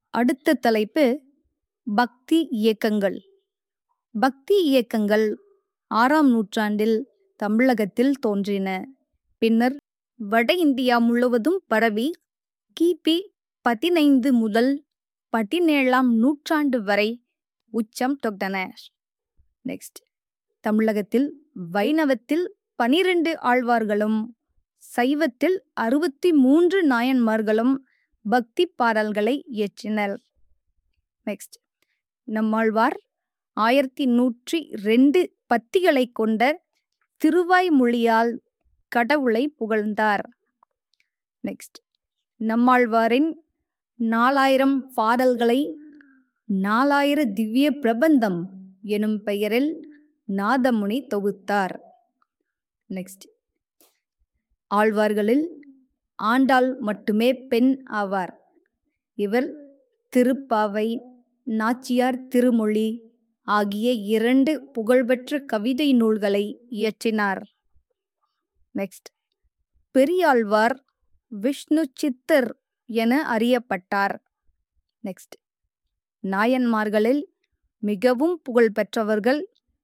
அடுத்த தலைப்பு பக்தி இயக்கங்கள் பக்தி இயக்கங்கள் ஆறாம் நூற்றாண்டில் தமிழகத்தில் தோன்றின பின்னர் வட இந்தியா முழுவதும் பரவி கிபி பதினைந்து முதல் பதினேழாம் நூற்றாண்டு வரை உச்சம் தொட்டன நெக்ஸ்ட் தமிழகத்தில் வைணவத்தில் பனிரெண்டு ஆழ்வார்களும் சைவத்தில் அறுபத்தி மூன்று நாயன்மார்களும் பக்தி பாடல்களை இயற்றினர் நெக்ஸ்ட் நம்மாழ்வார் ஆயிரத்தி நூற்றி ரெண்டு பத்திகளை கொண்ட திருவாய்மொழியால் கடவுளை புகழ்ந்தார் நெக்ஸ்ட் நம்மாழ்வாரின் நாலாயிரம் பாடல்களை நாலாயிர திவ்ய பிரபந்தம் எனும் பெயரில் நாதமுனி தொகுத்தார் நெக்ஸ்ட் ஆழ்வார்களில் ஆண்டாள் மட்டுமே பெண் ஆவார் இவர் திருப்பாவை நாச்சியார் திருமொழி ஆகிய இரண்டு புகழ்பெற்ற கவிதை நூல்களை இயற்றினார் நெக்ஸ்ட் பெரியாழ்வார் விஷ்ணு சித்தர் என அறியப்பட்டார் நெக்ஸ்ட் நாயன்மார்களில் மிகவும் புகழ்பெற்றவர்கள்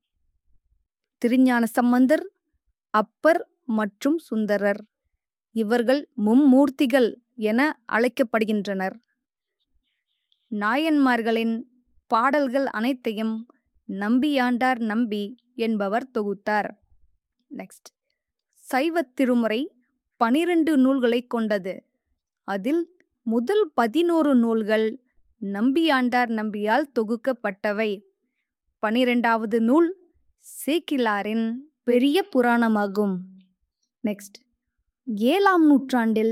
திருஞான சம்பந்தர் அப்பர் மற்றும் சுந்தரர் இவர்கள் மும்மூர்த்திகள் என அழைக்கப்படுகின்றனர் நாயன்மார்களின் பாடல்கள் அனைத்தையும் நம்பியாண்டார் நம்பி என்பவர் தொகுத்தார் நெக்ஸ்ட் சைவ திருமுறை பனிரெண்டு நூல்களை கொண்டது அதில் முதல் பதினோரு நூல்கள் நம்பியாண்டார் நம்பியால் தொகுக்கப்பட்டவை பனிரெண்டாவது நூல் சேக்கிலாரின் பெரிய புராணமாகும் நெக்ஸ்ட் ஏழாம் நூற்றாண்டில்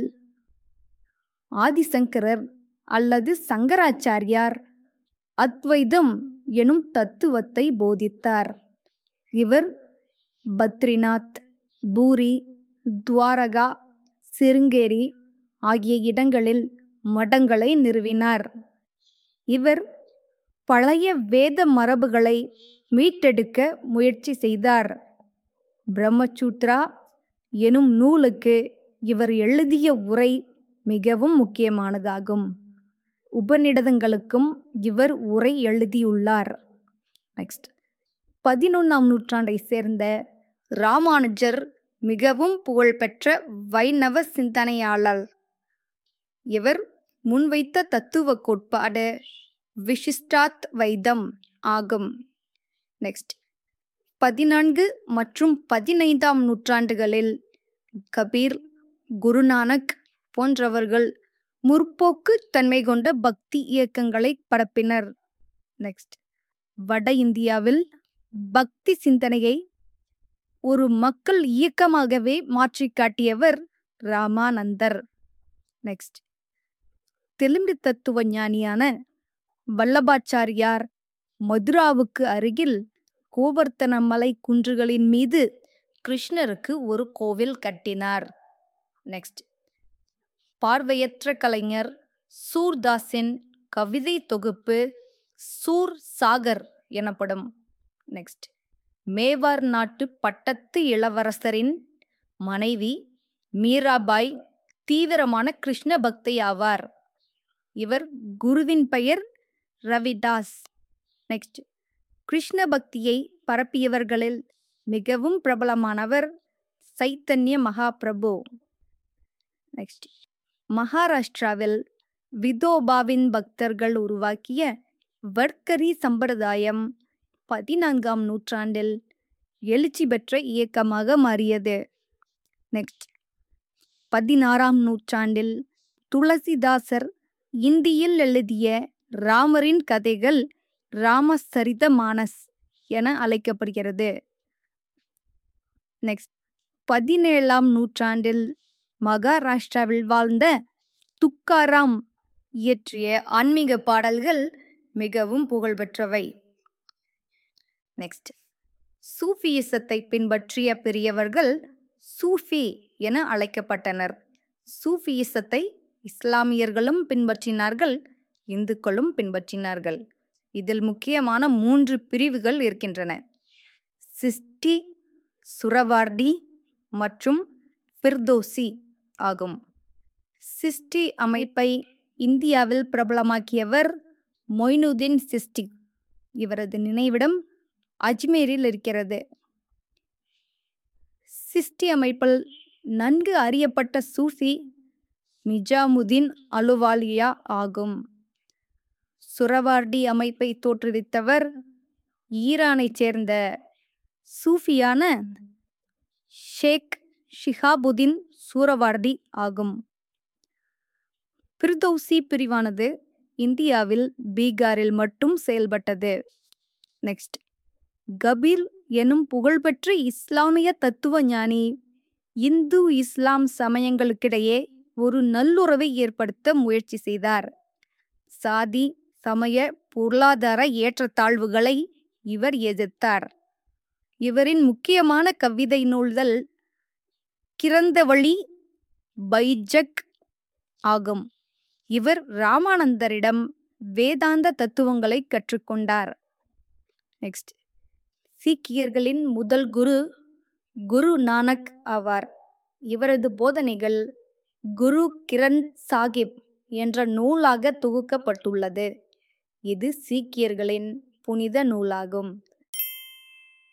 ஆதிசங்கரர் அல்லது சங்கராச்சாரியார் அத்வைதம் எனும் தத்துவத்தை போதித்தார் இவர் பத்ரிநாத் பூரி துவாரகா சிருங்கேரி ஆகிய இடங்களில் மடங்களை நிறுவினார் இவர் பழைய வேத மரபுகளை மீட்டெடுக்க முயற்சி செய்தார் பிரம்மசூத்ரா எனும் நூலுக்கு இவர் எழுதிய உரை மிகவும் முக்கியமானதாகும் உபநிடதங்களுக்கும் இவர் உரை எழுதியுள்ளார் நெக்ஸ்ட் பதினொன்றாம் நூற்றாண்டை சேர்ந்த ராமானுஜர் மிகவும் புகழ்பெற்ற வைணவ சிந்தனையாளர் இவர் முன்வைத்த தத்துவ கோட்பாடு விசிஷ்டாத் வைதம் ஆகும் நெக்ஸ்ட் பதினான்கு மற்றும் பதினைந்தாம் நூற்றாண்டுகளில் கபீர் குருநானக் போன்றவர்கள் முற்போக்கு தன்மை கொண்ட பக்தி இயக்கங்களை பரப்பினர் நெக்ஸ்ட் வட இந்தியாவில் பக்தி சிந்தனையை ஒரு மக்கள் இயக்கமாகவே மாற்றி காட்டியவர் ராமானந்தர் நெக்ஸ்ட் தெலுங்கு தத்துவ ஞானியான வல்லபாச்சாரியார் மதுராவுக்கு அருகில் கோவர்த்தன மலை குன்றுகளின் மீது கிருஷ்ணருக்கு ஒரு கோவில் கட்டினார் நெக்ஸ்ட் பார்வையற்ற கலைஞர் சூர்தாஸின் கவிதை தொகுப்பு சூர் சாகர் எனப்படும் நெக்ஸ்ட் மேவார் நாட்டு பட்டத்து இளவரசரின் மனைவி மீராபாய் தீவிரமான கிருஷ்ண பக்தை ஆவார் இவர் குருவின் பெயர் ரவிதாஸ் நெக்ஸ்ட் கிருஷ்ண பக்தியை பரப்பியவர்களில் மிகவும் பிரபலமானவர் சைத்தன்ய மகாபிரபு நெக்ஸ்ட் மகாராஷ்டிராவில் விதோபாவின் பக்தர்கள் உருவாக்கிய வர்க்கரி சம்பிரதாயம் பதினான்காம் நூற்றாண்டில் எழுச்சி பெற்ற இயக்கமாக மாறியது நெக்ஸ்ட் பதினாறாம் நூற்றாண்டில் துளசிதாசர் இந்தியில் எழுதிய ராமரின் கதைகள் ராமசரித மானஸ் என அழைக்கப்படுகிறது நெக்ஸ்ட் பதினேழாம் நூற்றாண்டில் மகாராஷ்டிராவில் வாழ்ந்த துக்காராம் இயற்றிய ஆன்மீக பாடல்கள் மிகவும் புகழ்பெற்றவை நெக்ஸ்ட் சூஃபியிசத்தை பின்பற்றிய பெரியவர்கள் சூஃபி என அழைக்கப்பட்டனர் சூஃபியிசத்தை இஸ்லாமியர்களும் பின்பற்றினார்கள் இந்துக்களும் பின்பற்றினார்கள் இதில் முக்கியமான மூன்று பிரிவுகள் இருக்கின்றன சிஸ்டி சுரவார்டி மற்றும் பிர்தோசி ஆகும் சிஸ்டி அமைப்பை இந்தியாவில் பிரபலமாக்கியவர் மொய்னுதீன் சிஸ்டி இவரது நினைவிடம் அஜ்மீரில் இருக்கிறது சிஸ்டி அமைப்பில் நன்கு அறியப்பட்ட சூஃபி நிஜாமுதீன் அலுவாலியா ஆகும் சுரவார்டி அமைப்பை தோற்றுவித்தவர் ஈரானைச் சேர்ந்த சூஃபியான ஷேக் ஷிஹாபுதீன் சூரவார்டி ஆகும் பிர்தௌசி பிரிவானது இந்தியாவில் பீகாரில் மட்டும் செயல்பட்டது நெக்ஸ்ட் கபீர் எனும் புகழ்பெற்ற இஸ்லாமிய தத்துவ ஞானி இந்து இஸ்லாம் சமயங்களுக்கிடையே ஒரு நல்லுறவை ஏற்படுத்த முயற்சி செய்தார் சாதி சமய பொருளாதார ஏற்றத்தாழ்வுகளை இவர் எதிர்த்தார் இவரின் முக்கியமான கவிதை நூல்கள் கிரந்தவழி பைஜக் ஆகும் இவர் ராமானந்தரிடம் வேதாந்த தத்துவங்களை கற்றுக்கொண்டார் நெக்ஸ்ட் சீக்கியர்களின் முதல் குரு குரு நானக் ஆவார் இவரது போதனைகள் குரு கிரண் சாகிப் என்ற நூலாக தொகுக்கப்பட்டுள்ளது இது சீக்கியர்களின் புனித நூலாகும்